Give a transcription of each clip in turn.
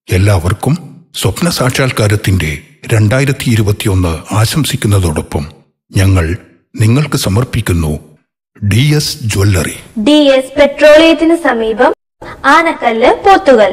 എല്ലാവർക്കും സ്വപ്ന സാക്ഷാത്കാരത്തിന്റെ രണ്ടായിരത്തി ഇരുപത്തിയൊന്ന് ആശംസിക്കുന്നതോടൊപ്പം ഞങ്ങൾ നിങ്ങൾക്ക് സമർപ്പിക്കുന്നു D S jewellery D S പെട്രോളിയത്തിന് സമീപം ആനക്കല്ല് പോത്തുകൽ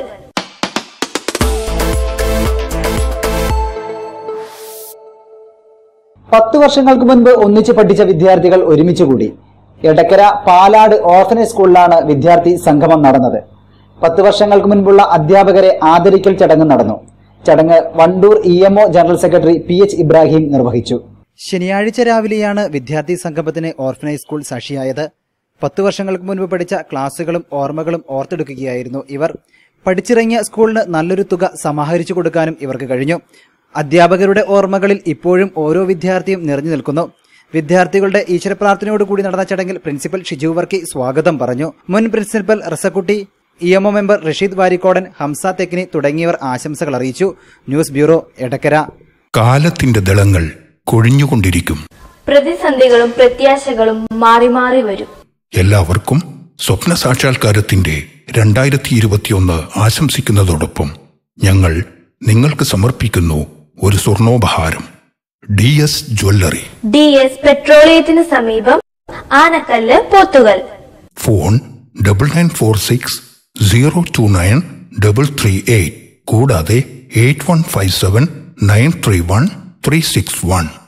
പത്തു വർഷങ്ങൾക്ക് മുൻപ് ഒന്നിച്ചു പഠിച്ച വിദ്യാർത്ഥികൾ ഒരുമിച്ച് കൂടി എടക്കര പാലാട് ഓർഫനേജ് സ്കൂളിലാണ് വിദ്യാർത്ഥി സംഗമം നടന്നത് പത്ത് വർഷങ്ങൾക്ക് മുൻപുള്ള അധ്യാപകരെ ആദരിക്കൽ ചടങ്ങ് നടന്നു ചടങ്ങ് Wandoor E MO general secretary P H Ibrahim നിർവഹിച്ചു ശനിയാഴ്ച രാവിലെയാണ് വിദ്യാർത്ഥി സംഗമത്തിന് ഓർഫനേജ് സ്കൂൾ സാക്ഷിയായത് പത്തു വർഷങ്ങൾക്ക് മുൻപ് പഠിച്ച ക്ലാസുകളും ഓർമ്മകളും ഓർത്തെടുക്കുകയായിരുന്നു ഇവർ പഠിച്ചിറങ്ങിയ സ്കൂളിന് നല്ലൊരു തുക സമാഹരിച്ചു കൊടുക്കാനും ഇവർക്ക് കഴിഞ്ഞു അധ്യാപകരുടെ ഓർമ്മകളിൽ ഇപ്പോഴും ഓരോ വിദ്യാർത്ഥിയും നിറഞ്ഞു നിൽക്കുന്നു വിദ്യാർത്ഥികളുടെ ഈശ്വരപ്രാർത്ഥനയോട് കൂടി നടന്ന ചടങ്ങിൽ പ്രിൻസിപ്പൽ ഷിജു വർക്കി സ്വാഗതം പറഞ്ഞു മുൻ principal Rasakkutty E MO member Rasheed Varikkodan Hamsa Thekkini തുടങ്ങിയവർ ആശംസകൾ അറിയിച്ചു ന്യൂസ് ബ്യൂറോ എടക്കര കാലത്തിന്റെ ദളങ്ങൾ കൊഴിഞ്ഞുകൊണ്ടിരിക്കും പ്രതിസന്ധികളും പ്രത്യാശകളും മാറി മാറി വരും എല്ലാവർക്കും സ്വപ്ന സാക്ഷാത്കാരത്തിന്റെ രണ്ടായിരത്തി ഇരുപത്തിയൊന്ന് ആശംസിക്കുന്നതോടൊപ്പം ഞങ്ങൾ നിങ്ങൾക്ക് സമർപ്പിക്കുന്നു ഒരു സ്വർണോപഹാരം D S jewellery D S പെട്രോളിയത്തിന് സമീപം Anakkal Pothukal phone double nine four six zero two nine double three eight കൂടാതെ eight one five seven nine three one three six one